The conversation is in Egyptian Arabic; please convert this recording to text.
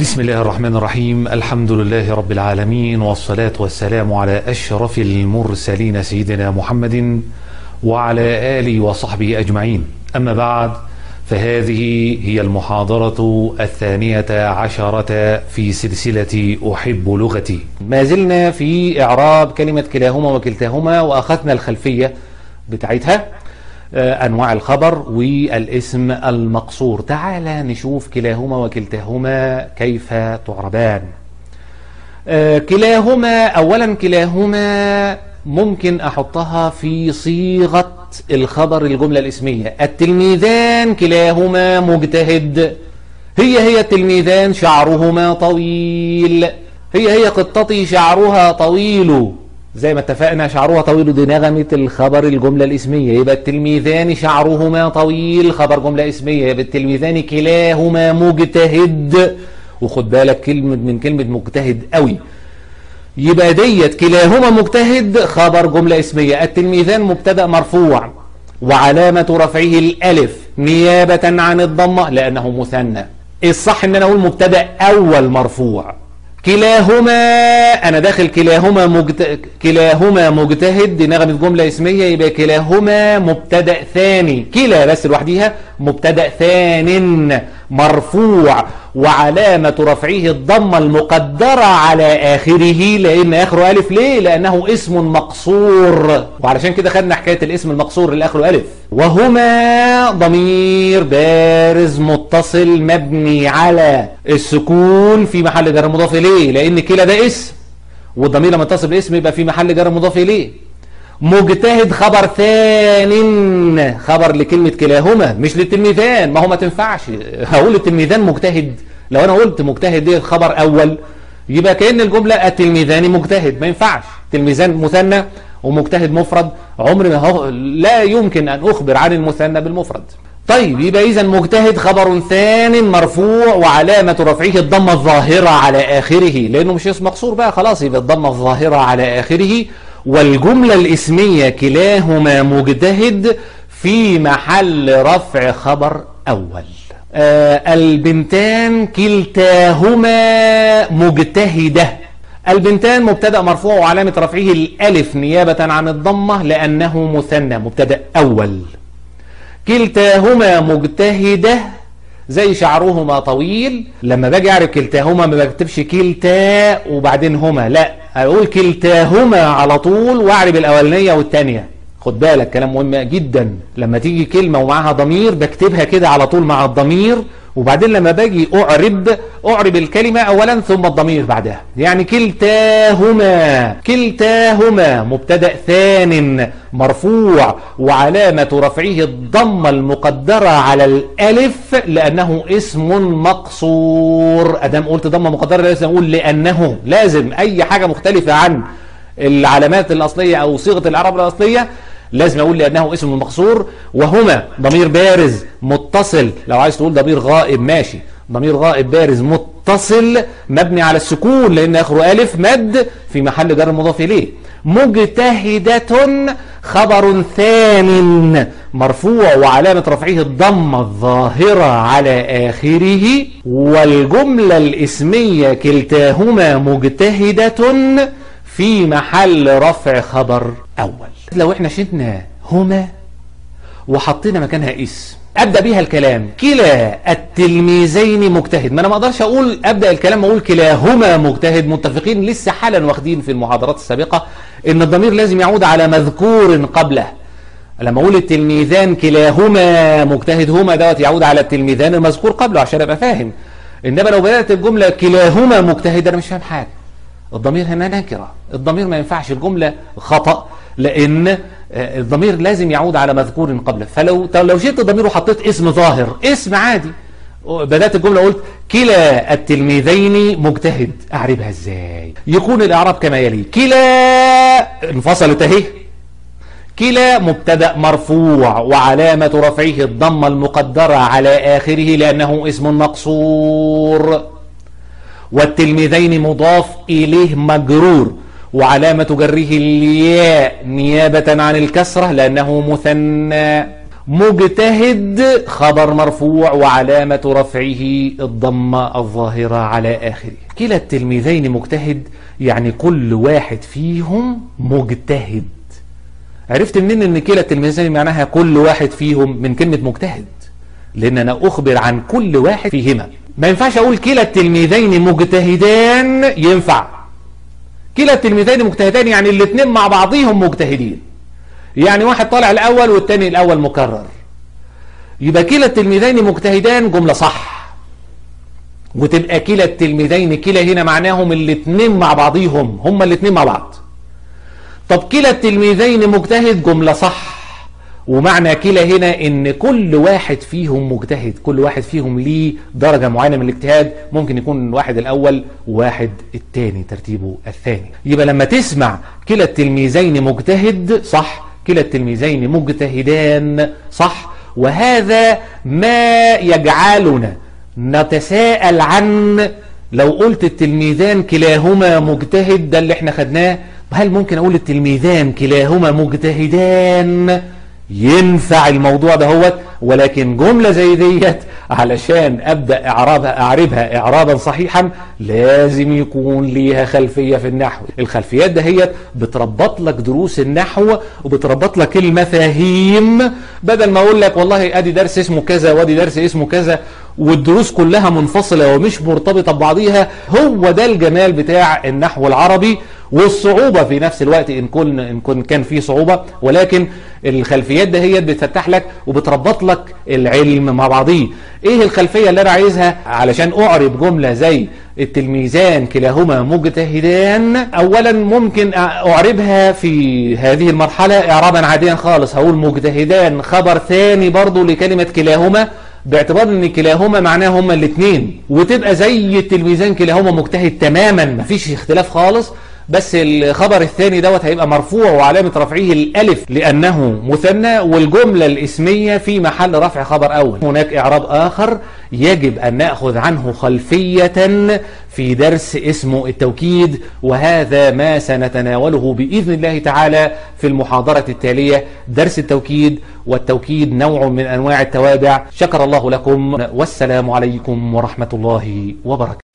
بسم الله الرحمن الرحيم الحمد لله رب العالمين والصلاة والسلام على أشرف المرسلين سيدنا محمد وعلى آله وصحبه أجمعين أما بعد فهذه هي المحاضرة الثانية عشرة في سلسلة أحب لغتي ما زلنا في إعراب كلمة كلاهما وكلتاهما وأخذنا الخلفية بتاعتها أنواع الخبر والاسم المقصور تعال نشوف كلاهما وكلتاهما كيف تعربان كلاهما أولا كلاهما ممكن أحطها في صيغة الخبر الجملة الاسمية التلميذان كلاهما مجتهد هي هي التلميذان شعرهما طويل هي هي قطتي شعرها طويل زي ما اتفقنا شعرها طويل دي نغمة الخبر الجملة الاسمية يبقى التلميذان شعرهما طويل خبر جملة اسمية يبقى التلميذان كلاهما مجتهد وخد بالك كلمة من كلمة مجتهد قوي يبقى ديت كلاهما مجتهد خبر جملة اسمية التلميذان مبتدأ مرفوع وعلامة رفعه الألف نيابة عن الضمة لأنه مثنى الصح ان انا اقول مبتدأ اول مرفوع كلاهما انا داخل كلاهما مجت... كلاهما مجتهد دي نغمة جملة اسمية يبقى كلاهما مبتدأ ثاني كلا بس لوحديها مبتدأ ثان مرفوع وعلامة رفعه الضمة المقدرة على آخره لأن آخره ألف ليه؟ لأنه اسم مقصور وعلشان كده خدنا حكاية الاسم المقصور اللي آخره ألف وهما ضمير بارز متصل مبني على السكون في محل جر مضاف إليه لأن كلا ده اسم والضمير لما يتصل باسم يبقى في محل جر مضاف إليه مجتهد خبر ثان خبر لكلمة كلاهما مش للتلميذان ما هو ما تنفعش هقول التلميذان مجتهد لو انا قلت مجتهد دي خبر اول يبقى كأن الجملة التلميذان مجتهد ما ينفعش تلميذان مثنى ومجتهد مفرد عمر ما هو لا يمكن ان اخبر عن المثنى بالمفرد طيب يبقى اذا مجتهد خبر ثان مرفوع وعلامة رفعه الضمة الظاهرة على اخره لانه مش اسم مقصور بقى خلاص يبقى الضمة الظاهرة على اخره والجملة الاسمية كلاهما مجتهد في محل رفع خبر أول آه البنتان كلتاهما مجتهدة البنتان مبتدأ مرفوع وعلامة رفعه الألف نيابة عن الضمة لأنه مثنى مبتدأ أول كلتاهما مجتهدة زي شعرهما طويل لما باجي اعرف كلتاهما ما بكتبش كلتا وبعدين هما لا اقول كلتاهما على طول واعرب الاولانيه والثانيه خد بالك كلام مهم جدا لما تيجي كلمه ومعاها ضمير بكتبها كده على طول مع الضمير وبعدين لما باجي اعرب اعرب الكلمه اولا ثم الضمير بعدها يعني كلتاهما كلتاهما مبتدا ثان مرفوع وعلامه رفعه الضمه المقدره على الالف لانه اسم مقصور ادام قلت ضمه مقدره لازم اقول لانه لازم اي حاجه مختلفه عن العلامات الاصليه او صيغه الاعراب الاصليه لازم اقول لانه اسم مقصور وهما ضمير بارز متصل لو عايز تقول ضمير غائب ماشي ضمير غائب بارز متصل مبني على السكون لان اخره الف مد في محل جر مضاف اليه مجتهدة خبر ثان مرفوع وعلامة رفعه الضمة الظاهرة على آخره والجملة الاسمية كلتاهما مجتهدة في محل رفع خبر أول لو احنا شلنا هما وحطينا مكانها اسم ابدا بيها الكلام كلا التلميذين مجتهد ما انا ما اقدرش اقول ابدا الكلام اقول كلاهما مجتهد متفقين لسه حالا واخدين في المحاضرات السابقه ان الضمير لازم يعود على مذكور قبله لما اقول التلميذان كلاهما مجتهد هما دوت يعود على التلميذان المذكور قبله عشان ابقى فاهم انما لو بدات الجمله كلاهما مجتهد انا مش فاهم حاجه الضمير هنا نكره الضمير ما ينفعش الجمله خطأ لان الضمير لازم يعود على مذكور قبله فلو لو شلت الضمير وحطيت اسم ظاهر اسم عادي بدات الجمله قلت كلا التلميذين مجتهد اعربها ازاي يكون الاعراب كما يلي كلا انفصلت اهي كلا مبتدا مرفوع وعلامه رفعه الضمه المقدره على اخره لانه اسم مقصور والتلميذين مضاف اليه مجرور وعلامة جره الياء نيابة عن الكسرة لأنه مثنى مجتهد خبر مرفوع وعلامة رفعه الضمة الظاهرة على آخره كلا التلميذين مجتهد يعني كل واحد فيهم مجتهد عرفت منين ان كلا التلميذين معناها كل واحد فيهم من كلمة مجتهد لان انا اخبر عن كل واحد فيهما ما ينفعش اقول كلا التلميذين مجتهدان ينفع كلا التلميذين مجتهدان يعني الاثنين مع بعضهم مجتهدين يعني واحد طالع الاول والتاني الاول مكرر يبقى كلا التلميذين مجتهدان جملة صح وتبقى كلا التلميذين كلا هنا معناهم الاثنين مع بعضهم هما الاثنين مع بعض طب كلا التلميذين مجتهد جملة صح ومعنى كلا هنا ان كل واحد فيهم مجتهد كل واحد فيهم ليه درجة معينة من الاجتهاد ممكن يكون واحد الاول وواحد التاني ترتيبه الثاني يبقى لما تسمع كلا التلميذين مجتهد صح كلا التلميذين مجتهدان صح وهذا ما يجعلنا نتساءل عن لو قلت التلميذان كلاهما مجتهد ده اللي احنا خدناه هل ممكن اقول التلميذان كلاهما مجتهدان ينفع الموضوع ده هو ولكن جملة زي ديت علشان ابدأ اعرابها اعربها اعرابا صحيحا لازم يكون ليها خلفية في النحو الخلفيات دهيت بتربط لك دروس النحو وبتربط لك المفاهيم بدل ما اقول لك والله ادي درس اسمه كذا وادي درس اسمه كذا والدروس كلها منفصلة ومش مرتبطة ببعضيها هو ده الجمال بتاع النحو العربي والصعوبة في نفس الوقت إن كن, إن كن كان في صعوبة ولكن الخلفيات ده هي بتفتح لك وبتربط لك العلم مع بعضيه ايه الخلفية اللي انا عايزها علشان اعرب جملة زي التلميذان كلاهما مجتهدان اولا ممكن اعربها في هذه المرحلة اعرابا عاديا خالص هقول مجتهدان خبر ثاني برضو لكلمة كلاهما باعتبار ان كلاهما معناه هما الاثنين وتبقى زي التلميذان كلاهما مجتهد تماما مفيش اختلاف خالص بس الخبر الثاني دوت هيبقى مرفوع وعلامة رفعه الألف لأنه مثنى والجملة الاسمية في محل رفع خبر أول هناك إعراب آخر يجب أن نأخذ عنه خلفية في درس اسمه التوكيد وهذا ما سنتناوله بإذن الله تعالى في المحاضرة التالية درس التوكيد والتوكيد نوع من أنواع التوابع شكر الله لكم والسلام عليكم ورحمة الله وبركاته